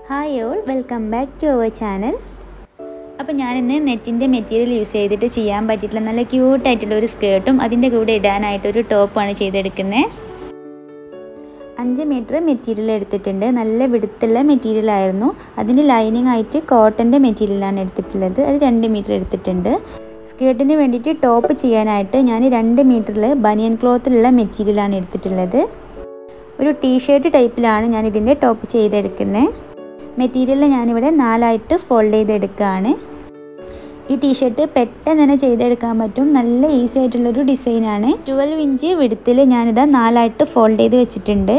hi all welcome back to our channel അപ്പോൾ ഞാനിന്ന് നെറ്റിൻ്റെ മെറ്റീരിയൽ യൂസ് ചെയ്തിട്ട് ചെയ്യാൻ പറ്റിയിട്ടുള്ള നല്ല ക്യൂട്ടായിട്ടുള്ള ഒരു സ്കേർട്ടും അതിൻ്റെ കൂടെ ഇടാനായിട്ട് ഒരു ടോപ്പാണ് ചെയ്തെടുക്കുന്നത് അഞ്ച് മീറ്റർ മെറ്റീരിയൽ എടുത്തിട്ടുണ്ട് നല്ല വിടുത്തുള്ള മെറ്റീരിയൽ ആയിരുന്നു അതിന് ലൈനിങ് ആയിട്ട് കോട്ടൻ്റെ മെറ്റീരിയലാണ് എടുത്തിട്ടുള്ളത് അത് രണ്ട് മീറ്റർ എടുത്തിട്ടുണ്ട് സ്കേർട്ടിന് വേണ്ടിയിട്ട് ടോപ്പ് ചെയ്യാനായിട്ട് ഞാൻ രണ്ട് മീറ്ററിൽ ബനിയൻ ക്ലോത്തിലുള്ള മെറ്റീരിയലാണ് എടുത്തിട്ടുള്ളത് ഒരു ടീഷർട്ട് ടൈപ്പിലാണ് ഞാൻ ഇതിൻ്റെ ടോപ്പ് ചെയ്തെടുക്കുന്നത് മെറ്റീരിയൽ ഞാനിവിടെ നാലായിട്ട് ഫോൾഡ് ചെയ്തെടുക്കുകയാണ് ഈ ടീഷർട്ട് പെട്ടെന്ന് തന്നെ ചെയ്തെടുക്കാൻ പറ്റും നല്ല ഈസി ആയിട്ടുള്ളൊരു ഡിസൈനാണ് ട്വൽവ് ഇഞ്ച് വിടുത്തിൽ ഞാനിത് നാലായിട്ട് ഫോൾഡ് ചെയ്ത് വെച്ചിട്ടുണ്ട്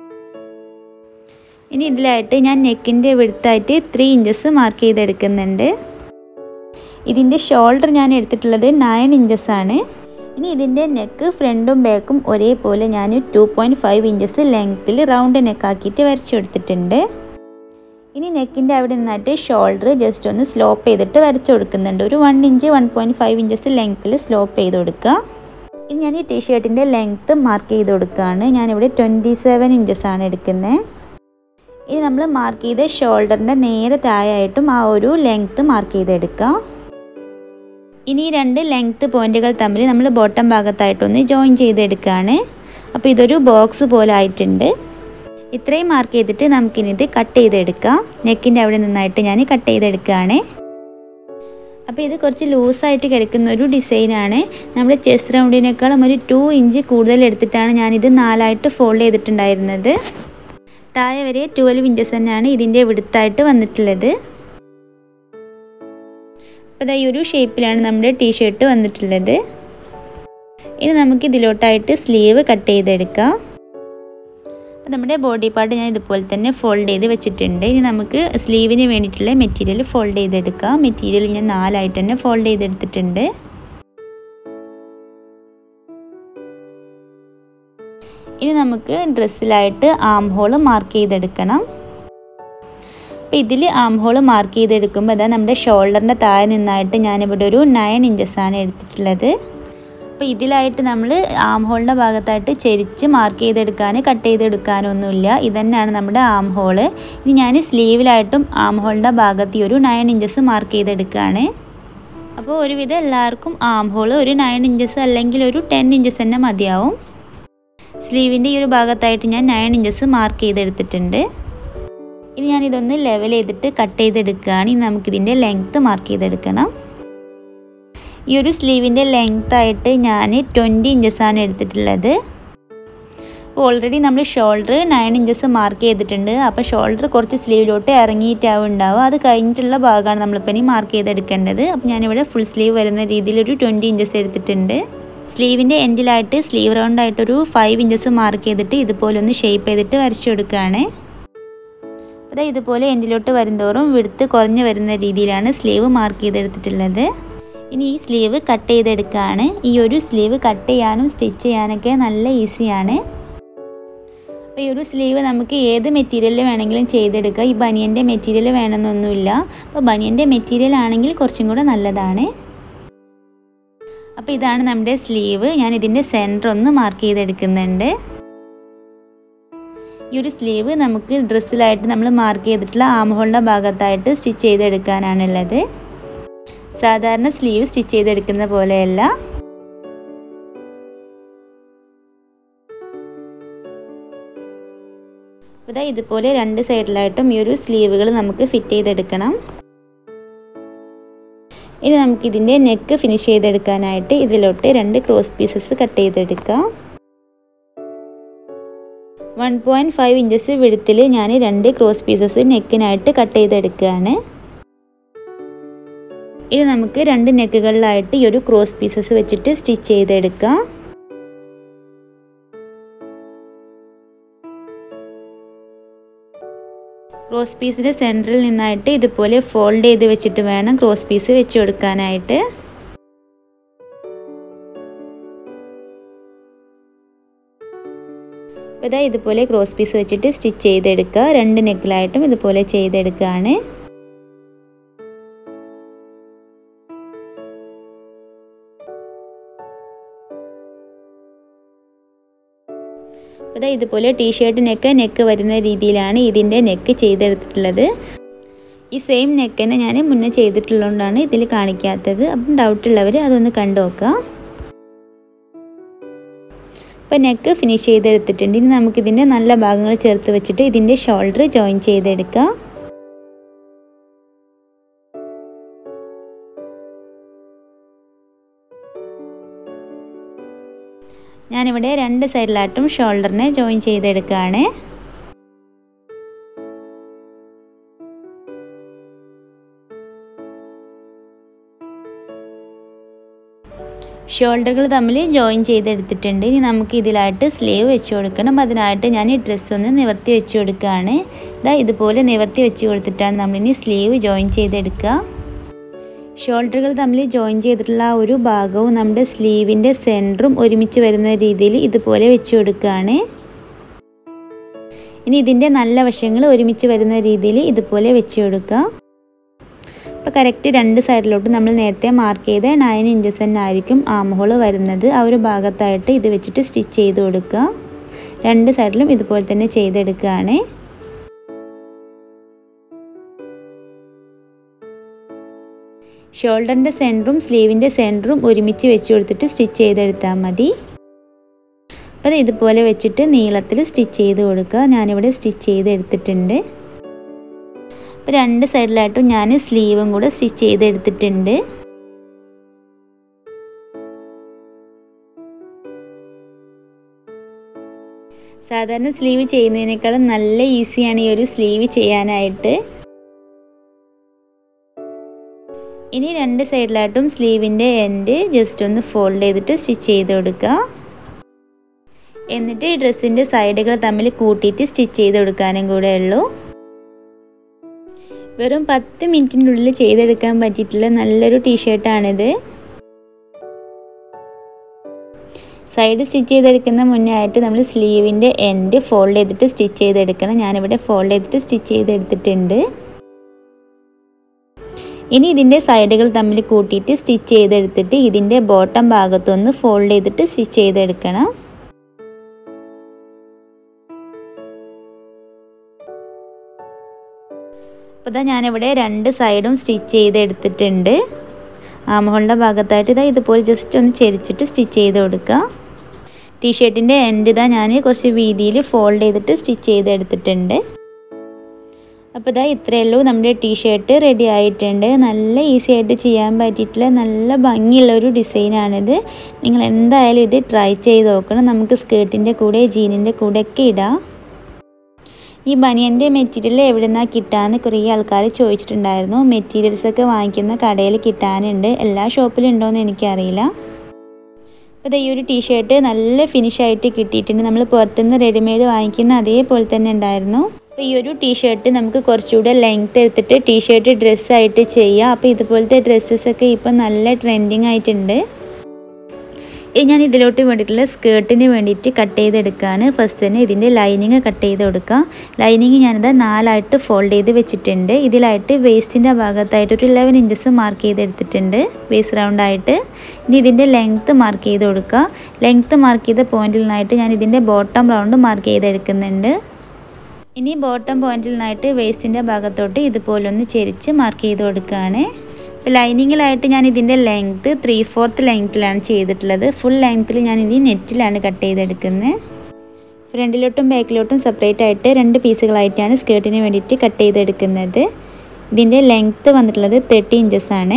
ഇനി ഇതിലായിട്ട് ഞാൻ നെക്കിൻ്റെ വിടുത്തായിട്ട് ത്രീ ഇഞ്ചസ് മാർക്ക് ചെയ്തെടുക്കുന്നുണ്ട് ഇതിൻ്റെ ഷോൾഡർ ഞാൻ എടുത്തിട്ടുള്ളത് നയൻ ഇഞ്ചസ് ആണ് ഇനി ഇതിൻ്റെ നെക്ക് ഫ്രണ്ടും ബാക്കും ഒരേപോലെ ഞാൻ ടു പോയിൻറ്റ് ഫൈവ് ഇഞ്ചസ് ലെങ്ത്തിൽ റൗണ്ട് നെക്കാക്കിയിട്ട് വരച്ചെടുത്തിട്ടുണ്ട് ഇനി നെക്കിൻ്റെ അവിടെ നിന്നായിട്ട് ഷോൾഡർ ജസ്റ്റ് ഒന്ന് സ്ലോപ്പ് ചെയ്തിട്ട് വരച്ചു കൊടുക്കുന്നുണ്ട് ഒരു one inch one point five inches ലെങ്ത്തിൽ സ്ലോപ്പ് ചെയ്ത് കൊടുക്കുക ഇനി ഞാൻ ഈ ടീഷർട്ടിൻ്റെ ലെങ്ത്ത് മാർക്ക് ചെയ്ത് കൊടുക്കുകയാണ് ഞാനിവിടെ ട്വൻറ്റി സെവൻ ഇഞ്ചസ് ആണ് എടുക്കുന്നത് ഇനി നമ്മൾ മാർക്ക് ചെയ്ത ഷോൾഡറിൻ്റെ നേരെ താഴെയായിട്ടും ആ ഒരു ലെങ്ത്ത് മാർക്ക് ചെയ്തെടുക്കുക ഇനി ഈ രണ്ട് ലെങ്ത്ത് പോയിന്റുകൾ തമ്മിൽ നമ്മൾ ബോട്ടം ഭാഗത്തായിട്ടൊന്ന് ജോയിൻ ചെയ്തെടുക്കുകയാണ് അപ്പോൾ ഇതൊരു ബോക്സ് പോലെ ആയിട്ടുണ്ട് ഇത്രയും മാർക്ക് ചെയ്തിട്ട് നമുക്കിനി ഇത് കട്ട് ചെയ്തെടുക്കാം നെക്കിൻ്റെ അവിടെ നിന്നായിട്ട് ഞാൻ കട്ട് ചെയ്തെടുക്കുകയാണ് അപ്പോൾ ഇത് കുറച്ച് ലൂസായിട്ട് കിടക്കുന്ന ഒരു ഡിസൈനാണ് നമ്മുടെ ചെസ്റ്റ് റൗണ്ടിനേക്കാളും ഒരു ടു ഇഞ്ച് കൂടുതൽ എടുത്തിട്ടാണ് ഞാനിത് നാലായിട്ട് ഫോൾഡ് ചെയ്തിട്ടുണ്ടായിരുന്നത് താഴെ വരെ ട്വൽവ് ഇഞ്ചസ് തന്നെയാണ് ഇതിൻ്റെ വിടുത്തായിട്ട് വന്നിട്ടുള്ളത് അപ്പോൾ ഈ ഒരു ഷേപ്പിലാണ് നമ്മുടെ ടീഷർട്ട് വന്നിട്ടുള്ളത് ഇനി നമുക്ക് ഇതിലോട്ടായിട്ട് സ്ലീവ് കട്ട് ചെയ്തെടുക്കാം അപ്പോൾ നമ്മുടെ ബോഡി പാർട്ട് ഞാൻ ഇതുപോലെ തന്നെ ഫോൾഡ് ചെയ്ത് വെച്ചിട്ടുണ്ട് ഇനി നമുക്ക് സ്ലീവിന് വേണ്ടിയിട്ടുള്ള മെറ്റീരിയൽ ഫോൾഡ് ചെയ്തെടുക്കാം മെറ്റീരിയൽ ഞാൻ നാലായിട്ട് തന്നെ ഫോൾഡ് ചെയ്തെടുത്തിട്ടുണ്ട് ഇനി നമുക്ക് ഡ്രസ്സിലായിട്ട് ആം ഹോൾ മാർക്ക് ചെയ്തെടുക്കണം അപ്പോൾ ഇതിൽ ആം ഹോൾ മാർക്ക് ചെയ്തെടുക്കുമ്പോൾ അതാ നമ്മുടെ ഷോൾഡറിൻ്റെ താഴെ നിന്നായിട്ട് ഞാനിവിടെ ഒരു നയൻ ഇഞ്ചസാണ് എടുത്തിട്ടുള്ളത് അപ്പോൾ ഇതിലായിട്ട് നമ്മൾ ആം ഹോളിൻ്റെ ഭാഗത്തായിട്ട് ചെരിച്ച് മാർക്ക് ചെയ്തെടുക്കാൻ കട്ട് ചെയ്തെടുക്കാനൊന്നുമില്ല ഇതന്നെയാണ് നമ്മുടെ ആം ഹോള് ഇനി ഞാൻ സ്ലീവിലായിട്ടും ആം ഹോളിൻ്റെ ഭാഗത്ത് ഈ ഒരു നയൻ ഇഞ്ചസ് മാർക്ക് ചെയ്തെടുക്കുകയാണ് അപ്പോൾ ഒരുവിധം എല്ലാവർക്കും ആം ഹോൾ ഒരു നയൻ ഇഞ്ചസ് അല്ലെങ്കിൽ ഒരു ടെൻ ഇഞ്ചസ് തന്നെ മതിയാവും സ്ലീവിൻ്റെ ഈ ഒരു ഭാഗത്തായിട്ട് ഞാൻ നയൻ ഇഞ്ചസ് മാർക്ക് ചെയ്തെടുത്തിട്ടുണ്ട് ഇനി ഞാൻ ഇതൊന്ന് ലെവൽ ചെയ്തിട്ട് കട്ട് ചെയ്തെടുക്കുകയാണ് ഇനി നമുക്കിതിൻ്റെ ലെങ്ത്ത് മാർക്ക് ചെയ്തെടുക്കണം ഈ ഒരു സ്ലീവിൻ്റെ ലെങ്ത് ആയിട്ട് ഞാൻ ട്വൻറ്റി ഇഞ്ചസാണ് എടുത്തിട്ടുള്ളത് ഓൾറെഡി നമ്മൾ ഷോൾഡർ നയൻ ഇഞ്ചസ് മാർക്ക് ചെയ്തിട്ടുണ്ട് അപ്പോൾ ഷോൾഡർ കുറച്ച് സ്ലീവിലോട്ട് ഇറങ്ങിയിട്ടാവും ഉണ്ടാവുക അത് കഴിഞ്ഞിട്ടുള്ള ഭാഗമാണ് നമ്മളിപ്പോൾ ഇനി മാർക്ക് ചെയ്തെടുക്കേണ്ടത് അപ്പോൾ ഞാനിവിടെ ഫുൾ സ്ലീവ് വരുന്ന രീതിയിൽ ഒരു ട്വൻറ്റി ഇഞ്ചസ് എടുത്തിട്ടുണ്ട് സ്ലീവിൻ്റെ എൻഡിലായിട്ട് സ്ലീവ് റൗണ്ട് ആയിട്ടൊരു ഫൈവ് ഇഞ്ചസ് മാർക്ക് ചെയ്തിട്ട് ഇതുപോലെ ഒന്ന് ഷേപ്പ് ചെയ്തിട്ട് വരച്ചു കൊടുക്കുകയാണ് അപ്പോൾ ഇതുപോലെ എൻഡിലോട്ട് വരുന്തോറും വിടുത്ത് കുറഞ്ഞു വരുന്ന രീതിയിലാണ് സ്ലീവ് മാർക്ക് ചെയ്തെടുത്തിട്ടുള്ളത് ഇനി ഈ സ്ലീവ് കട്ട് ചെയ്തെടുക്കുകയാണ് ഈ ഒരു സ്ലീവ് കട്ട് ചെയ്യാനും സ്റ്റിച്ച് ചെയ്യാനൊക്കെ നല്ല ഈസിയാണ് അപ്പോൾ ഈ ഒരു സ്ലീവ് നമുക്ക് ഏത് മെറ്റീരിയൽ വേണമെങ്കിലും ചെയ്തെടുക്കുക ഈ ബനിയൻ്റെ മെറ്റീരിയൽ വേണമെന്നൊന്നുമില്ല അപ്പോൾ ബനിയൻ്റെ മെറ്റീരിയൽ ആണെങ്കിൽ കുറച്ചും കൂടെ നല്ലതാണ് അപ്പോൾ ഇതാണ് നമ്മുടെ സ്ലീവ് ഞാൻ ഇതിൻ്റെ സെൻറ്റർ ഒന്ന് മാർക്ക് ചെയ്തെടുക്കുന്നുണ്ട് ഈ ഒരു സ്ലീവ് നമുക്ക് ഡ്രസ്സിലായിട്ട് നമ്മൾ മാർക്ക് ചെയ്തിട്ടുള്ള ആംഹോളിൻ്റെ ഭാഗത്തായിട്ട് സ്റ്റിച്ച് ചെയ്തെടുക്കാനാണുള്ളത് സാധാരണ സ്ലീവ് സ്റ്റിച്ച് ചെയ്തെടുക്കുന്ന പോലെയല്ല ഇതാ ഇതുപോലെ രണ്ട് സൈഡിലായിട്ടും ഈ ഒരു സ്ലീവുകൾ നമുക്ക് ഫിറ്റ് ചെയ്തെടുക്കണം ഇനി നമുക്കിതിൻ്റെ നെക്ക് ഫിനിഷ് ചെയ്തെടുക്കാനായിട്ട് ഇതിലോട്ട് രണ്ട് ക്രോസ് പീസസ് കട്ട് ചെയ്തെടുക്കാം വൺ പോയിൻറ്റ് ഫൈവ് ഇഞ്ചസ് വിടുത്തിൽ ഞാൻ രണ്ട് ക്രോസ് പീസസ് നെക്കിനായിട്ട് കട്ട് ചെയ്തെടുക്കുകയാണ് ഇനി നമുക്ക് രണ്ട് നെക്കുകളിലായിട്ട് ഈ ഒരു ക്രോസ് പീസസ് വെച്ചിട്ട് സ്റ്റിച്ച് ചെയ്തെടുക്കാം ക്രോസ് പീസിൻ്റെ സെൻറ്ററിൽ നിന്നായിട്ട് ഇതുപോലെ ഫോൾഡ് ചെയ്ത് വെച്ചിട്ട് വേണം ക്രോസ് പീസ് വെച്ച് കൊടുക്കാനായിട്ട് അപ്പോൾ ഇതാ ഇതുപോലെ ക്രോസ് പീസ് വെച്ചിട്ട് സ്റ്റിച്ച് ചെയ്തെടുക്കുക രണ്ട് നെക്കിലായിട്ടും ഇതുപോലെ ചെയ്തെടുക്കുകയാണ് അപ്പോൾ ഇതുപോലെ ടീഷർട്ട് നെക്ക് നെക്ക് വരുന്ന രീതിയിലാണ് ഇതിൻ്റെ നെക്ക് ചെയ്തെടുത്തിട്ടുള്ളത് ഈ സെയിം നെക്ക് തന്നെ ഞാൻ മുന്നേ ചെയ്തിട്ടുള്ളതുകൊണ്ടാണ് ഇതിൽ കാണിക്കാത്തത് അപ്പം ഡൗട്ടുള്ളവർ അതൊന്ന് കണ്ടു നോക്കുക അപ്പോൾ നെക്ക് ഫിനിഷ് ചെയ്തെടുത്തിട്ടുണ്ട് ഇനി നമുക്കിതിൻ്റെ നല്ല ഭാഗങ്ങൾ ചേർത്ത് വെച്ചിട്ട് ഇതിൻ്റെ ഷോൾഡർ ജോയിൻ ചെയ്തെടുക്കുക ഞാനിവിടെ രണ്ട് സൈഡിലായിട്ടും ഷോൾഡറിനെ ജോയിൻ ചെയ്തെടുക്കുകയാണ് ഷോൾഡറുകൾ തമ്മിൽ ജോയിൻ ചെയ്തെടുത്തിട്ടുണ്ട് ഇനി നമുക്ക് ഇതിലായിട്ട് സ്ലീവ് വെച്ച് കൊടുക്കണം അതിനായിട്ട് ഞാൻ ഈ ഡ്രസ്സ് ഒന്ന് നിവർത്തി വെച്ച് കൊടുക്കുകയാണ് ഇതാ ഇതുപോലെ നിവർത്തി വെച്ച് കൊടുത്തിട്ടാണ് നമ്മളിനി സ്ലീവ് ജോയിൻ ചെയ്തെടുക്കുക ഷോൾഡറുകൾ തമ്മിൽ ജോയിൻ ചെയ്തിട്ടുള്ള ആ ഒരു ഭാഗവും നമ്മുടെ സ്ലീവിൻ്റെ സെൻറ്ററും ഒരുമിച്ച് വരുന്ന രീതിയിൽ ഇതുപോലെ വെച്ച് കൊടുക്കുകയാണ് ഇനി ഇതിൻ്റെ നല്ല വശങ്ങൾ ഒരുമിച്ച് വരുന്ന രീതിയിൽ ഇതുപോലെ വെച്ച് കൊടുക്കുക അപ്പോൾ കറക്റ്റ് രണ്ട് സൈഡിലോട്ട് നമ്മൾ നേരത്തെ മാർക്ക് ചെയ്ത നയൻ ഇഞ്ചസ് തന്നെ ആയിരിക്കും ആം ഹോൾ വരുന്നത് ആ ഒരു ഭാഗത്തായിട്ട് ഇത് വെച്ചിട്ട് സ്റ്റിച്ച് ചെയ്ത് കൊടുക്കുക രണ്ട് സൈഡിലും ഇതുപോലെ തന്നെ ചെയ്തെടുക്കുകയാണ് ഷോൾഡറിൻ്റെ സെൻറ്ററും സ്ലീവിൻ്റെ സെൻറ്ററും ഒരുമിച്ച് വെച്ച് കൊടുത്തിട്ട് സ്റ്റിച്ച് ചെയ്തെടുത്താൽ മതി അപ്പോൾ ഇതുപോലെ വെച്ചിട്ട് നീളത്തിൽ സ്റ്റിച്ച് ചെയ്ത് കൊടുക്കുക ഞാനിവിടെ സ്റ്റിച്ച് ചെയ്തെടുത്തിട്ടുണ്ട് അപ്പോൾ രണ്ട് സൈഡിലായിട്ടും ഞാൻ സ്ലീവും കൂടെ സ്റ്റിച്ച് ചെയ്തെടുത്തിട്ടുണ്ട് സാധാരണ സ്ലീവ് ചെയ്യുന്നതിനേക്കാളും നല്ല ഈസിയാണ് ഈ ഒരു സ്ലീവ് ചെയ്യാനായിട്ട് ഇനി രണ്ട് സൈഡിലായിട്ടും സ്ലീവിൻ്റെ എൻഡ് ജസ്റ്റ് ഒന്ന് ഫോൾഡ് ചെയ്തിട്ട് സ്റ്റിച്ച് ചെയ്ത് കൊടുക്കുക എന്നിട്ട് ഈ ഡ്രസ്സിൻ്റെ സൈഡുകൾ തമ്മിൽ കൂട്ടിയിട്ട് സ്റ്റിച്ച് ചെയ്ത് കൊടുക്കാനും കൂടെ ഉള്ളൂ വെറും പത്ത് മിനിറ്റിനുള്ളിൽ ചെയ്തെടുക്കാൻ പറ്റിയിട്ടുള്ള നല്ലൊരു ടീഷർട്ടാണിത് സൈഡ് സ്റ്റിച്ച് ചെയ്തെടുക്കുന്ന മുന്നേ ആയിട്ട് നമ്മൾ സ്ലീവിൻ്റെ എൻഡ് ഫോൾഡ് ചെയ്തിട്ട് സ്റ്റിച്ച് ചെയ്തെടുക്കണം ഞാനിവിടെ ഫോൾഡ് ചെയ്തിട്ട് സ്റ്റിച്ച് ചെയ്തെടുത്തിട്ടുണ്ട് ഇനി ഇതിൻ്റെ സൈഡുകൾ തമ്മിൽ കൂട്ടിയിട്ട് സ്റ്റിച്ച് ചെയ്തെടുത്തിട്ട് ഇതിൻ്റെ ബോട്ടം ഭാഗത്തൊന്ന് ഫോൾഡ് ചെയ്തിട്ട് സ്റ്റിച്ച് ചെയ്തെടുക്കണം അപ്പോൾ ഇതാ ഞാനിവിടെ രണ്ട് സൈഡും സ്റ്റിച്ച് ചെയ്തെടുത്തിട്ടുണ്ട് ആമഹോളിൻ്റെ ഭാഗത്തായിട്ട് ഇതാ ഇതുപോലെ ജസ്റ്റ് ഒന്ന് ചെരിച്ചിട്ട് സ്റ്റിച്ച് ചെയ്ത് കൊടുക്കുക ടീഷർട്ടിൻ്റെ എൻഡ് ഇതാ ഞാൻ കുറച്ച് വീതിയിൽ ഫോൾഡ് ചെയ്തിട്ട് സ്റ്റിച്ച് ചെയ്തെടുത്തിട്ടുണ്ട് അപ്പോൾ ഇതാ ഇത്രയേ ഉള്ളൂ നമ്മുടെ ടീഷർട്ട് റെഡി ആയിട്ടുണ്ട് നല്ല ഈസി ആയിട്ട് ചെയ്യാൻ പറ്റിയിട്ടുള്ള നല്ല ഭംഗിയുള്ള ഒരു ഡിസൈനാണിത് നിങ്ങൾ എന്തായാലും ഇത് ട്രൈ ചെയ്ത് നോക്കണം നമുക്ക് സ്കേർട്ടിൻ്റെ കൂടെ ജീനിൻ്റെ കൂടെ ഒക്കെ ഇടാം ഈ ബനിയൻ്റെ മെറ്റീരിയൽ എവിടെ നിന്നാണ് കിട്ടാമെന്ന് കുറേ ആൾക്കാർ ചോദിച്ചിട്ടുണ്ടായിരുന്നു മെറ്റീരിയൽസൊക്കെ വാങ്ങിക്കുന്ന കടയിൽ കിട്ടാനുണ്ട് എല്ലാ ഷോപ്പിലും ഉണ്ടോയെന്ന് എനിക്കറിയില്ല അപ്പോൾ ഈ ഒരു ടീഷർട്ട് നല്ല ഫിനിഷായിട്ട് കിട്ടിയിട്ടുണ്ട് നമ്മൾ പുറത്തുനിന്ന് റെഡിമെയ്ഡ് വാങ്ങിക്കുന്ന അതേപോലെ തന്നെ ഉണ്ടായിരുന്നു അപ്പോൾ ഈ ഒരു ടീഷർട്ട് നമുക്ക് കുറച്ചുകൂടെ ലെങ്ത് എടുത്തിട്ട് ടീഷർട്ട് ഡ്രസ്സായിട്ട് ചെയ്യാം അപ്പോൾ ഇതുപോലത്തെ ഡ്രസ്സസൊക്കെ ഇപ്പോൾ നല്ല ട്രെൻഡിങ് ആയിട്ടുണ്ട് ഇനി ഞാൻ ഇതിലോട്ട് വേണ്ടിയിട്ടുള്ള സ്കേർട്ടിന് വേണ്ടിയിട്ട് കട്ട് ചെയ്തെടുക്കുകയാണ് ഫസ്റ്റ് തന്നെ ഇതിൻ്റെ ലൈനിങ് കട്ട് ചെയ്ത് കൊടുക്കുക ലൈനിങ് ഞാനിത് നാലായിട്ട് ഫോൾഡ് ചെയ്ത് വെച്ചിട്ടുണ്ട് ഇതിലായിട്ട് വേസ്റ്റിൻ്റെ ഭാഗത്തായിട്ട് ഒരു ഇലവൻ ഇഞ്ചസ് മാർക്ക് ചെയ്തെടുത്തിട്ടുണ്ട് വേസ്റ്റ് റൗണ്ടായിട്ട് ഇനി ഇതിൻ്റെ ലെങ്ത്ത് മാർക്ക് ചെയ്ത് കൊടുക്കുക ലെങ്ത്ത് മാർക്ക് ചെയ്ത പോയിന്റിൽ നിന്നായിട്ട് ഞാൻ ഇതിൻ്റെ ബോട്ടം റൗണ്ട് മാർക്ക് ചെയ്തെടുക്കുന്നുണ്ട് ഇനി ബോട്ടം പോയിന്റിൽ നിന്നായിട്ട് വേസ്റ്റിൻ്റെ ഭാഗത്തോട്ട് ഇതുപോലൊന്ന് ചെരിച്ച് മാർക്ക് ചെയ്ത് കൊടുക്കുകയാണ് ഇപ്പോൾ ലൈനിങ്ങിലായിട്ട് ഞാൻ ഇതിൻ്റെ ലെങ്ത്ത് ത്രീ ഫോർത്ത് ലെങ്ത്തിലാണ് ചെയ്തിട്ടുള്ളത് ഫുൾ ലെങ്ത്തിൽ ഞാൻ ഇത് നെറ്റിലാണ് കട്ട് ചെയ്തെടുക്കുന്നത് ഫ്രണ്ടിലോട്ടും ബാക്കിലോട്ടും സെപ്പറേറ്റ് ആയിട്ട് രണ്ട് പീസുകളായിട്ടാണ് സ്കേർട്ടിന് വേണ്ടിയിട്ട് കട്ട് ചെയ്തെടുക്കുന്നത് ഇതിൻ്റെ ലെങ്ത്ത് വന്നിട്ടുള്ളത് തേർട്ടി ഇഞ്ചസ് ആണ്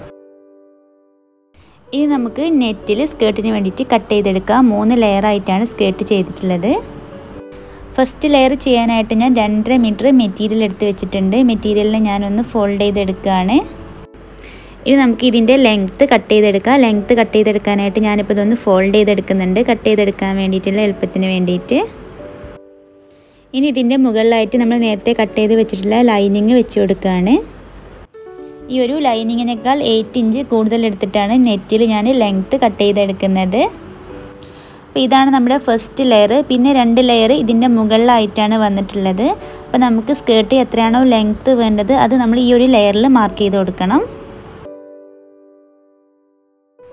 ഇനി നമുക്ക് നെറ്റിൽ സ്കേർട്ടിന് വേണ്ടിയിട്ട് കട്ട് ചെയ്തെടുക്കാം മൂന്ന് ലെയർ ആയിട്ടാണ് സ്കേർട്ട് ചെയ്തിട്ടുള്ളത് ഫസ്റ്റ് ലെയർ ചെയ്യാനായിട്ട് ഞാൻ രണ്ടര മീറ്റർ മെറ്റീരിയൽ എടുത്ത് വെച്ചിട്ടുണ്ട് മെറ്റീരിയലിനെ ഞാനൊന്ന് ഫോൾഡ് ചെയ്തെടുക്കുകയാണ് ഇനി നമുക്ക് ഇതിൻ്റെ ലെങ്ത്ത് കട്ട് ചെയ്തെടുക്കാം ലെങ്ത്ത് കട്ട് ചെയ്തെടുക്കാനായിട്ട് ഞാനിപ്പോൾ ഇതൊന്ന് ഫോൾഡ് ചെയ്തെടുക്കുന്നുണ്ട് കട്ട് ചെയ്തെടുക്കാൻ വേണ്ടിയിട്ടുള്ള എളുപ്പത്തിന് വേണ്ടിയിട്ട് ഇനി ഇതിൻ്റെ മുകളിലായിട്ട് നമ്മൾ നേരത്തെ കട്ട് ചെയ്ത് വെച്ചിട്ടുള്ള ലൈനിങ് വെച്ച് കൊടുക്കുകയാണ് ഈ ഒരു ലൈനിങ്ങിനേക്കാൾ എയ്റ്റ് ഇഞ്ച് കൂടുതൽ എടുത്തിട്ടാണ് നെറ്റിൽ ഞാൻ ലെങ്ത്ത് കട്ട് ചെയ്തെടുക്കുന്നത് അപ്പോൾ ഇതാണ് നമ്മുടെ ഫസ്റ്റ് ലെയർ പിന്നെ രണ്ട് ലെയർ ഇതിൻ്റെ മുകളിലായിട്ടാണ് വന്നിട്ടുള്ളത് അപ്പോൾ നമുക്ക് സ്കേർട്ട് എത്രയാണോ ലെങ്ത്ത് വേണ്ടത് അത് നമ്മൾ ഈ ഒരു ലെയറിൽ മാർക്ക് ചെയ്ത് കൊടുക്കണം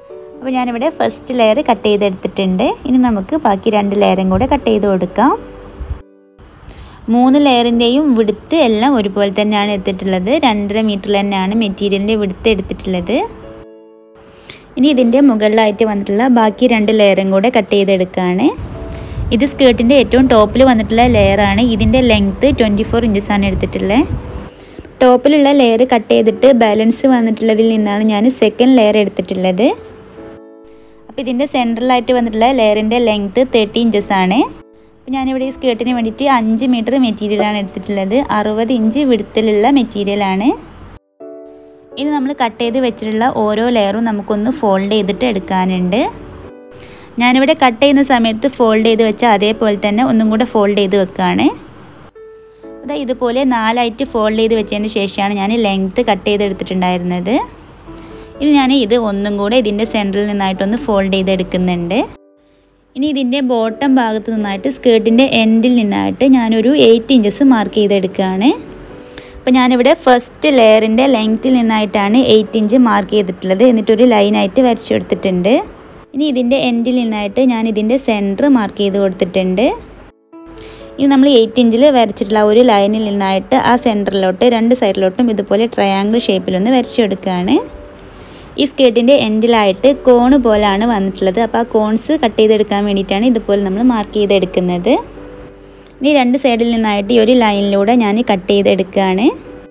അപ്പോൾ ഞാനിവിടെ ഫസ്റ്റ് ലെയർ കട്ട് ചെയ്തെടുത്തിട്ടുണ്ട് ഇനി നമുക്ക് ബാക്കി രണ്ട് ലെയറും കൂടെ കട്ട് ചെയ്ത് കൊടുക്കാം മൂന്ന് ലെയറിൻ്റെയും വിടുത്ത് എല്ലാം ഒരുപോലെ തന്നെയാണ് എടുത്തിട്ടുള്ളത് രണ്ടര മീറ്ററിൽ തന്നെയാണ് മെറ്റീരിയലിൻ്റെ വിടുത്ത് എടുത്തിട്ടുള്ളത് ഇനി ഇതിൻ്റെ മുകളിലായിട്ട് വന്നിട്ടുള്ള ബാക്കി രണ്ട് ലെയറും കൂടെ കട്ട് ചെയ്തെടുക്കുകയാണ് ഇത് സ്കേർട്ടിൻ്റെ ഏറ്റവും ടോപ്പിൽ വന്നിട്ടുള്ള ലെയറാണ് ഇതിൻ്റെ ലെങ്ത്ത് ട്വൻറ്റി ഫോർ ഇഞ്ചസാണ് എടുത്തിട്ടുള്ളത് ടോപ്പിലുള്ള ലെയർ കട്ട് ചെയ്തിട്ട് ബാലൻസ് വന്നിട്ടുള്ളതിൽ നിന്നാണ് ഞാൻ സെക്കൻഡ് ലെയർ എടുത്തിട്ടുള്ളത് അപ്പോൾ ഇതിൻ്റെ സെൻട്രലായിട്ട് വന്നിട്ടുള്ള ലെയറിൻ്റെ ലെങ്ത്ത് തേർട്ടി ഇഞ്ചസ് ആണ് അപ്പോൾ ഞാനിവിടെ ഈ സ്കേർട്ടിന് വേണ്ടിയിട്ട് അഞ്ച് മീറ്റർ മെറ്റീരിയലാണ് എടുത്തിട്ടുള്ളത് അറുപത് ഇഞ്ച് വിടുത്തിലുള്ള മെറ്റീരിയലാണ് ഇനി നമ്മൾ കട്ട് ചെയ്ത് വെച്ചിട്ടുള്ള ഓരോ ലെയറും നമുക്കൊന്ന് ഫോൾഡ് ചെയ്തിട്ട് എടുക്കാനുണ്ട് ഞാനിവിടെ കട്ട് ചെയ്യുന്ന സമയത്ത് ഫോൾഡ് ചെയ്ത് വെച്ചാൽ അതേപോലെ തന്നെ ഒന്നും കൂടെ ഫോൾഡ് ചെയ്ത് വെക്കുകയാണ് അതാ ഇതുപോലെ നാലായിട്ട് ഫോൾഡ് ചെയ്ത് വെച്ചതിന് ശേഷമാണ് ഞാൻ ലെങ്ത്ത് കട്ട് ചെയ്തെടുത്തിട്ടുണ്ടായിരുന്നത് ഇനി ഞാൻ ഇത് ഒന്നും കൂടെ ഇതിൻ്റെ സെൻറ്ററിൽ നിന്നായിട്ടൊന്ന് ഫോൾഡ് ചെയ്തെടുക്കുന്നുണ്ട് ഇനി ഇതിൻ്റെ ബോട്ടം ഭാഗത്ത് നിന്നായിട്ട് സ്കേർട്ടിൻ്റെ എൻഡിൽ നിന്നായിട്ട് ഞാനൊരു എയ്റ്റ് ഇഞ്ചസ് മാർക്ക് ചെയ്തെടുക്കുകയാണ് അപ്പോൾ ഞാനിവിടെ ഫസ്റ്റ് ലെയറിൻ്റെ ലെങ്ത്തിൽ നിന്നായിട്ടാണ് എയ്റ്റ് ഇഞ്ച് മാർക്ക് ചെയ്തിട്ടുള്ളത് എന്നിട്ടൊരു ലൈനായിട്ട് വരച്ചു കൊടുത്തിട്ടുണ്ട് ഇനി ഇതിൻ്റെ എൻഡിൽ നിന്നായിട്ട് ഞാൻ ഇതിൻ്റെ സെൻറ്റർ മാർക്ക് ചെയ്ത് കൊടുത്തിട്ടുണ്ട് ഇനി നമ്മൾ എയ്റ്റ് ഇഞ്ചിൽ വരച്ചിട്ടുള്ള ഒരു ലൈനിൽ നിന്നായിട്ട് ആ സെൻറ്ററിലോട്ട് രണ്ട് സൈഡിലോട്ടും ഇതുപോലെ ട്രയാങ്കിൾ ഷേപ്പിലൊന്ന് വരച്ചു കൊടുക്കുകയാണ് ഈ സ്കേർട്ടിൻ്റെ എൻഡിലായിട്ട് കോണ് പോലാണ് വന്നിട്ടുള്ളത് അപ്പോൾ ആ കോൺസ് കട്ട് ചെയ്തെടുക്കാൻ വേണ്ടിയിട്ടാണ് ഇതുപോലെ നമ്മൾ മാർക്ക് ചെയ്തെടുക്കുന്നത് ഇനി രണ്ട് സൈഡിൽ നിന്നായിട്ട് ഈ ഒരു ലൈനിലൂടെ ഞാൻ കട്ട് ചെയ്തെടുക്കുകയാണ്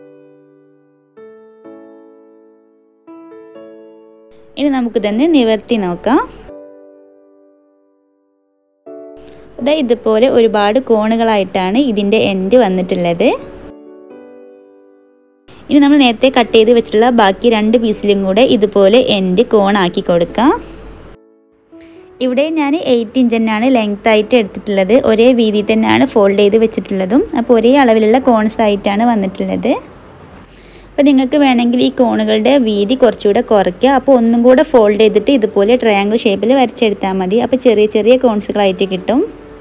ഇനി നമുക്കിതൊന്ന് നിവർത്തി നോക്കാം അതാ ഇതുപോലെ ഒരുപാട് കോണുകളായിട്ടാണ് ഇതിൻ്റെ എൻഡ് വന്നിട്ടുള്ളത് ഇനി നമ്മൾ നേരത്തെ കട്ട് ചെയ്ത് വെച്ചിട്ടുള്ള ബാക്കി രണ്ട് പീസിലും കൂടെ ഇതുപോലെ എൻഡ് കോണാക്കി കൊടുക്കാം ഇവിടെ ഞാൻ എയ്റ്റ് ഇഞ്ച് തന്നെയാണ് ലെങ്ത് ആയിട്ട് എടുത്തിട്ടുള്ളത് ഒരേ വീതി തന്നെയാണ് ഫോൾഡ് ചെയ്ത് വെച്ചിട്ടുള്ളതും അപ്പോൾ ഒരേ അളവിലുള്ള കോൺസ് ആയിട്ടാണ് വന്നിട്ടുള്ളത് അപ്പോൾ നിങ്ങൾക്ക് വേണമെങ്കിൽ ഈ കോണുകളുടെ വീതി കുറച്ചുകൂടെ കുറയ്ക്കുക അപ്പോൾ ഒന്നും കൂടെ ഫോൾഡ് ചെയ്തിട്ട് ഇതുപോലെ ട്രയാങ്കിൾ ഷേപ്പിൽ വരച്ചെടുത്താൽ മതി അപ്പോൾ ചെറിയ ചെറിയ കോൺസുകളായിട്ട് കിട്ടും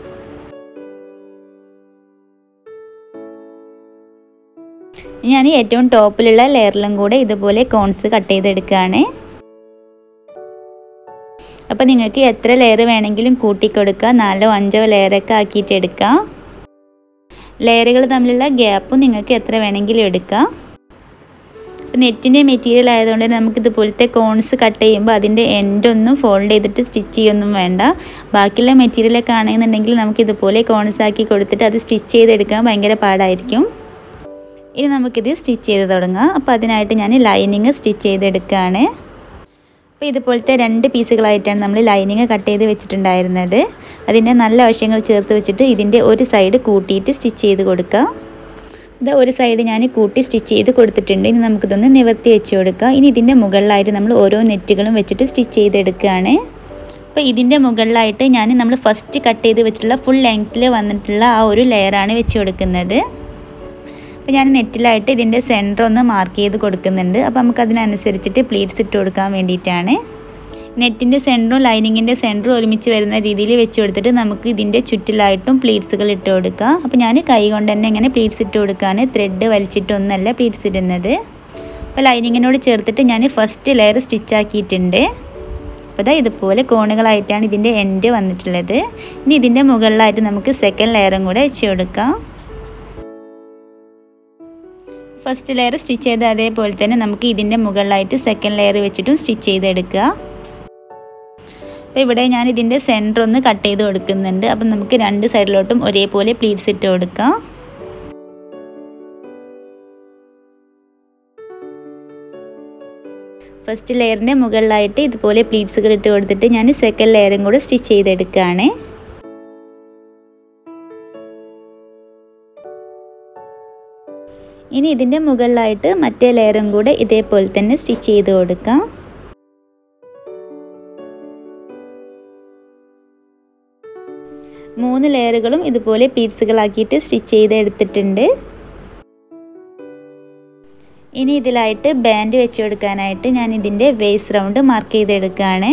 ഞാൻ ഏറ്റവും ടോപ്പിലുള്ള ലെയറിലും കൂടെ ഇതുപോലെ കോൺസ് കട്ട് ചെയ്തെടുക്കുകയാണ് അപ്പോൾ നിങ്ങൾക്ക് എത്ര ലെയർ വേണമെങ്കിലും കൂട്ടിക്കൊടുക്കുക നാലോ അഞ്ചോ ലെയറൊക്കെ ആക്കിയിട്ട് എടുക്കാം ലെയറുകൾ തമ്മിലുള്ള ഗ്യാപ്പും നിങ്ങൾക്ക് എത്ര വേണമെങ്കിലും എടുക്കാം നെറ്റിൻ്റെ മെറ്റീരിയൽ ആയതുകൊണ്ട് നമുക്ക് ഇതുപോലത്തെ കോൺസ് കട്ട് ചെയ്യുമ്പോൾ അതിൻ്റെ എൻഡൊന്നും ഫോൾഡ് ചെയ്തിട്ട് സ്റ്റിച്ച് ചെയ്യൊന്നും വേണ്ട ബാക്കിയുള്ള മെറ്റീരിയലൊക്കെ ആണെന്നുണ്ടെങ്കിൽ നമുക്ക് ഇതുപോലെ കോൺസ് ആക്കി കൊടുത്തിട്ട് അത് സ്റ്റിച്ച് ചെയ്തെടുക്കാൻ ഭയങ്കര പാടായിരിക്കും ഇനി നമുക്കിത് സ്റ്റിച്ച് ചെയ്ത് തുടങ്ങാം അപ്പോൾ അതിനായിട്ട് ഞാൻ ലൈനിങ് സ്റ്റിച്ച് ചെയ്തെടുക്കുകയാണ് അപ്പോൾ ഇതുപോലത്തെ രണ്ട് പീസുകളായിട്ടാണ് നമ്മൾ ലൈനിങ് കട്ട് ചെയ്ത് വെച്ചിട്ടുണ്ടായിരുന്നത് അതിൻ്റെ നല്ല വശങ്ങൾ ചേർത്ത് വെച്ചിട്ട് ഇതിൻ്റെ ഒരു സൈഡ് കൂട്ടിയിട്ട് സ്റ്റിച്ച് ചെയ്ത് കൊടുക്കുക ഇത് ഒരു സൈഡ് ഞാൻ കൂട്ടി സ്റ്റിച്ച് ചെയ്ത് കൊടുത്തിട്ടുണ്ട് ഇനി നമുക്കിതൊന്ന് നിവർത്തി വെച്ച് കൊടുക്കുക ഇനി ഇതിൻ്റെ മുകളിലായിട്ട് നമ്മൾ ഓരോ നെറ്റുകളും വെച്ചിട്ട് സ്റ്റിച്ച് ചെയ്തെടുക്കുകയാണ് അപ്പോൾ ഇതിൻ്റെ മുകളിലായിട്ട് ഞാൻ നമ്മൾ ഫസ്റ്റ് കട്ട് ചെയ്ത് വെച്ചിട്ടുള്ള ഫുൾ ലെങ്ത്തിൽ വന്നിട്ടുള്ള ആ ഒരു ലെയറാണ് വെച്ച് കൊടുക്കുന്നത് അപ്പോൾ ഞാൻ നെറ്റിലായിട്ട് ഇതിൻ്റെ സെൻറ്റർ ഒന്ന് മാർക്ക് ചെയ്ത് കൊടുക്കുന്നുണ്ട് അപ്പോൾ നമുക്ക് അതിനനുസരിച്ചിട്ട് പ്ലീറ്റ്സ് ഇട്ട് കൊടുക്കാൻ വേണ്ടിയിട്ടാണ് നെറ്റിൻ്റെ സെൻറ്ററും ലൈനിങ്ങിൻ്റെ സെൻറ്ററും ഒരുമിച്ച് വരുന്ന രീതിയിൽ വെച്ച് കൊടുത്തിട്ട് നമുക്ക് ഇതിൻ്റെ ചുറ്റിലായിട്ടും പ്ലീറ്റ്സുകൾ ഇട്ട് കൊടുക്കാം അപ്പോൾ ഞാൻ കൈ കൊണ്ട് തന്നെ ഇങ്ങനെ പ്ലീറ്റ്സ് ഇട്ട് കൊടുക്കുകയാണ് ത്രെഡ് വലിച്ചിട്ടൊന്നല്ല പ്ലീറ്റ്സ് ഇടുന്നത് അപ്പോൾ ലൈനിങ്ങിനോട് ചേർത്തിട്ട് ഞാൻ ഫസ്റ്റ് ലെയർ സ്റ്റിച്ച് ആക്കിയിട്ടുണ്ട് അപ്പോൾ ഇതാ ഇതുപോലെ കോണുകളായിട്ടാണ് ഇതിൻ്റെ എൻഡ് വന്നിട്ടുള്ളത് ഇനി ഇതിൻ്റെ മുകളിലായിട്ട് നമുക്ക് സെക്കൻഡ് ലെയറും കൂടെ വെച്ച് കൊടുക്കാം ഫസ്റ്റ് ലെയർ സ്റ്റിച്ച് ചെയ്ത് അതേപോലെ തന്നെ നമുക്ക് ഇതിൻ്റെ മുകളിലായിട്ട് സെക്കൻഡ് ലെയർ വെച്ചിട്ടും സ്റ്റിച്ച് ചെയ്തെടുക്കുക അപ്പോൾ ഇവിടെ ഞാൻ ഇതിൻ്റെ സെൻറ്റർ ഒന്ന് കട്ട് ചെയ്ത് കൊടുക്കുന്നുണ്ട് അപ്പം നമുക്ക് രണ്ട് സൈഡിലോട്ടും ഒരേപോലെ പ്ലീറ്റ്സ് ഇട്ട് കൊടുക്കാം ഫസ്റ്റ് ലെയറിൻ്റെ മുകളിലായിട്ട് ഇതുപോലെ പ്ലീറ്റ്സുകൾ ഇട്ട് കൊടുത്തിട്ട് ഞാൻ സെക്കൻഡ് ലെയറും കൂടെ സ്റ്റിച്ച് ചെയ്തെടുക്കുകയാണ് ഇനി ഇതിൻ്റെ മുകളിലായിട്ട് മറ്റേ ലെയറും കൂടെ ഇതേപോലെ തന്നെ സ്റ്റിച്ച് ചെയ്ത് കൊടുക്കാം മൂന്ന് ലെയറുകളും ഇതുപോലെ പീസുകളാക്കിയിട്ട് സ്റ്റിച്ച് ചെയ്ത് എടുത്തിട്ടുണ്ട് ഇനി ഇതിലായിട്ട് ബാൻഡ് വെച്ച് കൊടുക്കാനായിട്ട് ഞാൻ ഇതിൻ്റെ വേസ് റൗണ്ട് മാർക്ക് ചെയ്തെടുക്കുകയാണ്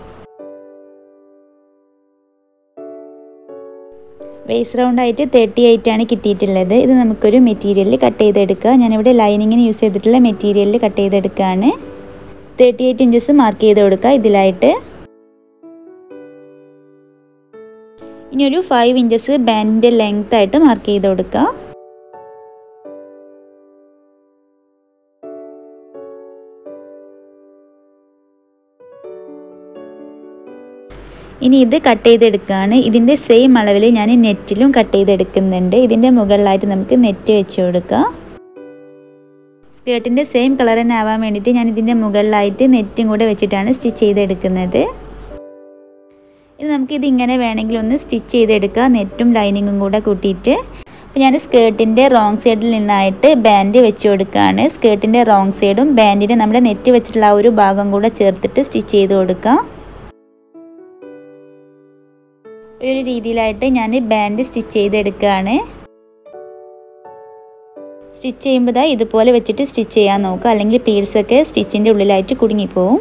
വേസ് റൗണ്ട് ആയിട്ട് തേർട്ടി എയ്റ്റ് ആണ് കിട്ടിയിട്ടുള്ളത് ഇത് നമുക്കൊരു മെറ്റീരിയലിൽ കട്ട് ചെയ്തെടുക്കുക ഞാനിവിടെ ലൈനിങ്ങിന് യൂസ് ചെയ്തിട്ടുള്ള മെറ്റീരിയലിൽ കട്ട് ചെയ്തെടുക്കുകയാണ് തേർട്ടി എയ്റ്റ് ഇഞ്ചസ് മാർക്ക് ചെയ്ത് കൊടുക്കുക ഇതിലായിട്ട് ഇനി ഒരു ഫൈവ് ഇഞ്ചസ് ബാൻഡിൻ്റെ ലെങ്ത് ആയിട്ട് മാർക്ക് ചെയ്ത് കൊടുക്കുക ഇനി ഇത് കട്ട് ചെയ്തെടുക്കുകയാണ് ഇതിൻ്റെ സെയിം അളവിൽ ഞാൻ നെറ്റിലും കട്ട് ചെയ്തെടുക്കുന്നുണ്ട് ഇതിൻ്റെ മുകളിലായിട്ട് നമുക്ക് നെറ്റ് വെച്ച് കൊടുക്കുക സ്കേർട്ടിൻ്റെ സെയിം കളർ തന്നെ ആവാൻ വേണ്ടിയിട്ട് ഞാൻ ഇതിൻ്റെ മുകളിലായിട്ട് നെറ്റും കൂടെ വെച്ചിട്ടാണ് സ്റ്റിച്ച് ചെയ്തെടുക്കുന്നത് ഇനി നമുക്കിത് ഇങ്ങനെ വേണമെങ്കിൽ ഒന്ന് സ്റ്റിച്ച് ചെയ്തെടുക്കുക നെറ്റും ലൈനിങ്ങും കൂടെ കൂട്ടിയിട്ട് അപ്പോൾ ഞാൻ സ്കേർട്ടിൻ്റെ റോങ് സൈഡിൽ നിന്നായിട്ട് ബാൻഡ് വെച്ച് കൊടുക്കുകയാണ് സ്കേർട്ടിൻ്റെ റോങ് സൈഡും ബാൻഡിൻ്റെ നമ്മുടെ നെറ്റ് വെച്ചിട്ടുള്ള ആ ഒരു ഭാഗം കൂടെ ചേർത്തിട്ട് സ്റ്റിച്ച് ചെയ്ത് കൊടുക്കുക ഈ ഒരു രീതിയിലായിട്ട് ഞാൻ ബാൻഡ് സ്റ്റിച്ച് ചെയ്തെടുക്കുകയാണ് സ്റ്റിച്ച് ചെയ്യുമ്പോൾ ദാ ഇതുപോലെ വെച്ചിട്ട് സ്റ്റിച്ച് ചെയ്യാൻ നോക്കുക അല്ലെങ്കിൽ പീഡ്സൊക്കെ സ്റ്റിച്ചിൻ്റെ ഉള്ളിലായിട്ട് കുടുങ്ങിപ്പോവും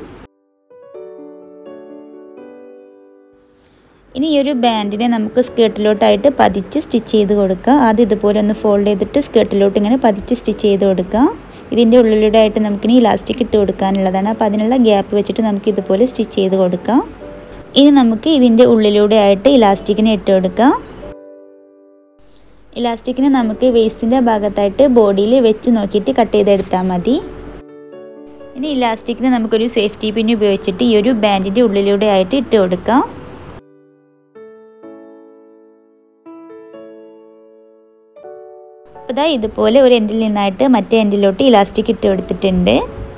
ഇനി ഈ ഒരു ബാൻഡിനെ നമുക്ക് സ്കേർട്ടിലോട്ടായിട്ട് പതിച്ച് സ്റ്റിച്ച് ചെയ്ത് കൊടുക്കുക ആദ്യം ഇതുപോലെ ഒന്ന് ഫോൾഡ് ചെയ്തിട്ട് സ്കേർട്ടിലോട്ട് ഇങ്ങനെ പതിച്ച് സ്റ്റിച്ച് ചെയ്ത് കൊടുക്കുക ഇതിൻ്റെ ഉള്ളിലൂടെ ആയിട്ട് നമുക്കിനി ഇലാസ്റ്റിക് ഇട്ട് കൊടുക്കാനുള്ളതാണ് അപ്പോൾ അതിനുള്ള ഗ്യാപ്പ് വെച്ചിട്ട് നമുക്ക് ഇതുപോലെ സ്റ്റിച്ച് ചെയ്ത് കൊടുക്കാം ഇനി നമുക്ക് ഇതിൻ്റെ ഉള്ളിലൂടെ ആയിട്ട് ഇലാസ്റ്റിക്കിനെ ഇട്ട് കൊടുക്കാം ഇലാസ്റ്റിക്കിനെ നമുക്ക് വേസ്റ്റിൻ്റെ ഭാഗത്തായിട്ട് ബോഡിയിൽ വെച്ച് നോക്കിയിട്ട് കട്ട് ചെയ്തെടുത്താൽ മതി ഇനി ഇലാസ്റ്റിക്കിനെ നമുക്കൊരു സേഫ്റ്റി പിൻ ഉപയോഗിച്ചിട്ട് ഈ ഒരു ബാൻഡിൻ്റെ ഉള്ളിലൂടെ ആയിട്ട് ഇട്ട് കൊടുക്കാം അപ്പോൾ ഇതാ ഇതുപോലെ ഒരു എൻഡിൽ നിന്നായിട്ട് മറ്റേ എൻഡിലോട്ട് ഇലാസ്റ്റിക് ഇട്ട് കൊടുത്തിട്ടുണ്ട്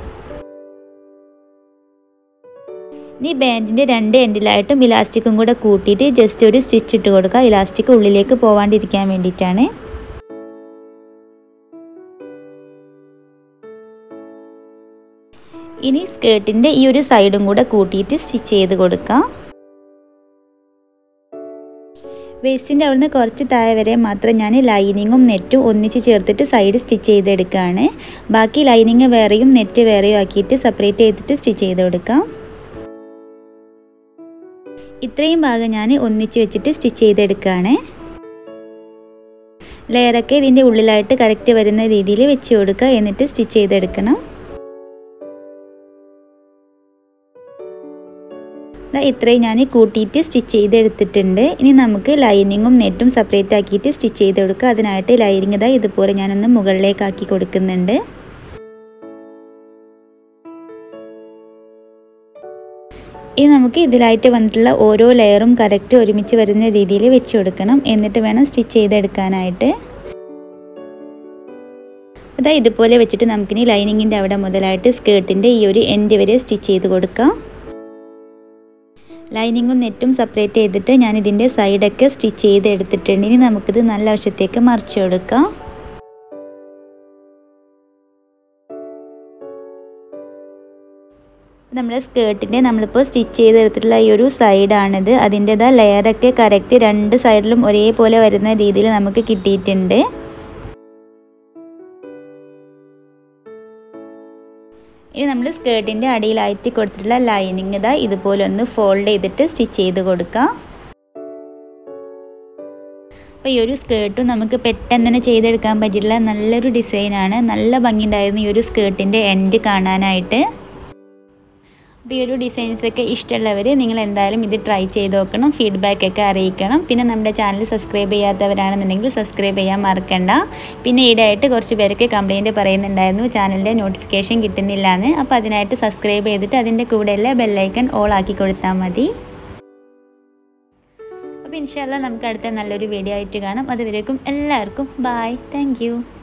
ഇനി ബാൻഡിൻ്റെ രണ്ട് എൻഡിലായിട്ടും ഇലാസ്റ്റിക്കും കൂടെ കൂട്ടിയിട്ട് ജസ്റ്റ് ഒരു സ്റ്റിച്ച് ഇട്ട് കൊടുക്കുക ഇലാസ്റ്റിക് ഉള്ളിലേക്ക് പോവാണ്ടിരിക്കാൻ വേണ്ടിയിട്ടാണ് ഇനി സ്കേർട്ടിൻ്റെ ഈ ഒരു സൈഡും കൂടെ കൂട്ടിയിട്ട് സ്റ്റിച്ച് ചെയ്ത് കൊടുക്കാം വേസ്റ്റിൻ്റെ അവിടുന്ന് കുറച്ച് താഴെ വരെ മാത്രം ഞാൻ ലൈനിങ്ങും നെറ്റും ഒന്നിച്ച് ചേർത്തിട്ട് സൈഡ് സ്റ്റിച്ച് ചെയ്തെടുക്കുകയാണ് ബാക്കി ലൈനിങ് വേറെയും നെറ്റ് വേറെയും ആക്കിയിട്ട് സെപ്പറേറ്റ് ചെയ്തിട്ട് സ്റ്റിച്ച് ചെയ്ത് കൊടുക്കാം ഇത്രയും ഭാഗം ഞാൻ ഒന്നിച്ച് വെച്ചിട്ട് സ്റ്റിച്ച് ചെയ്തെടുക്കുകയാണ് ലെയറൊക്കെ ഇതിൻ്റെ ഉള്ളിലായിട്ട് കറക്റ്റ് വരുന്ന രീതിയിൽ വെച്ച് കൊടുക്കുക എന്നിട്ട് സ്റ്റിച്ച് ചെയ്തെടുക്കണം ഇത്രയും ഞാൻ കൂട്ടിയിട്ട് സ്റ്റിച്ച് ചെയ്തെടുത്തിട്ടുണ്ട് ഇനി നമുക്ക് ലൈനിങ്ങും നെറ്റും സെപ്പറേറ്റ് ആക്കിയിട്ട് സ്റ്റിച്ച് ചെയ്ത് കൊടുക്കുക അതിനായിട്ട് ലൈനിങ് ഇതാ ഇതുപോലെ ഞാനൊന്ന് മുകളിലേക്ക് ആക്കി കൊടുക്കുന്നുണ്ട് ഇനി നമുക്ക് ഇതിലായിട്ട് വന്നിട്ടുള്ള ഓരോ ലെയറും കറക്റ്റ് ഒരുമിച്ച് വരുന്ന രീതിയിൽ വെച്ച് കൊടുക്കണം എന്നിട്ട് വേണം സ്റ്റിച്ച് ചെയ്തെടുക്കാനായിട്ട് അതാ ഇതുപോലെ വെച്ചിട്ട് നമുക്കിനി ലൈനിങ്ങിൻ്റെ അവിടെ മുതലായിട്ട് സ്കേർട്ടിൻ്റെ ഈ ഒരു എൻഡ് വരെ സ്റ്റിച്ച് ചെയ്ത് കൊടുക്കാം ലൈനിങ്ങും നെറ്റും സെപ്പറേറ്റ് ചെയ്തിട്ട് ഞാൻ ഇതിൻ്റെ സൈഡൊക്കെ സ്റ്റിച്ച് ചെയ്ത് എടുത്തിട്ടുണ്ട് ഇനി നമുക്കിത് നല്ല വശത്തേക്ക് മറിച്ച് കൊടുക്കാം നമ്മുടെ സ്കേർട്ടിൻ്റെ നമ്മളിപ്പോൾ സ്റ്റിച്ച് ചെയ്തെടുത്തിട്ടുള്ള ഈ ഒരു സൈഡാണിത് അതിൻ്റെതാ ലെയറൊക്കെ കറക്റ്റ് രണ്ട് സൈഡിലും ഒരേപോലെ വരുന്ന രീതിയിൽ നമുക്ക് കിട്ടിയിട്ടുണ്ട് ഇനി നമ്മൾ സ്കേർട്ടിൻ്റെ അടിയിലായിട്ട് കൊടുത്തിട്ടുള്ള ലൈനിങ് ഇതാ ഇതുപോലെ ഒന്ന് ഫോൾഡ് ചെയ്തിട്ട് സ്റ്റിച്ച് ചെയ്ത് കൊടുക്കാം അപ്പോൾ ഈ ഒരു സ്കേർട്ടും നമുക്ക് പെട്ടെന്ന് തന്നെ ചെയ്തെടുക്കാൻ പറ്റിയിട്ടുള്ള നല്ലൊരു ഡിസൈനാണ് നല്ല ഭംഗിയുണ്ടായിരുന്നു ഈ ഒരു സ്കേർട്ടിൻ്റെ എൻഡ് കാണാനായിട്ട് അപ്പോൾ ഈ ഒരു ഡിസൈൻസൊക്കെ ഇഷ്ടമുള്ളവർ നിങ്ങൾ എന്തായാലും ഇത് ട്രൈ ചെയ്ത് നോക്കണം ഫീഡ്ബാക്ക് ഒക്കെ അറിയിക്കണം പിന്നെ നമ്മുടെ ചാനൽ സബ്സ്ക്രൈബ് ചെയ്യാത്തവരാണെന്നുണ്ടെങ്കിൽ സബ്സ്ക്രൈബ് ചെയ്യാൻ മറക്കണ്ട പിന്നെ ഈടായിട്ട് കുറച്ച് പേരൊക്കെ കംപ്ലയിൻറ്റ് പറയുന്നുണ്ടായിരുന്നു ചാനലിൻ്റെ നോട്ടിഫിക്കേഷൻ കിട്ടുന്നില്ല എന്ന് അപ്പോൾ അതിനായിട്ട് സബ്സ്ക്രൈബ് ചെയ്തിട്ട് അതിൻ്റെ കൂടെയുള്ള ബെല്ലൈക്കൺ ഓൾ ആക്കി കൊടുത്താൽ മതി അപ്പോൾ ഇൻഷാല്ല നമുക്ക് അടുത്ത നല്ലൊരു വീഡിയോ ആയിട്ട് കാണാം അതുവരേക്കും എല്ലാവർക്കും ബായ് താങ്ക്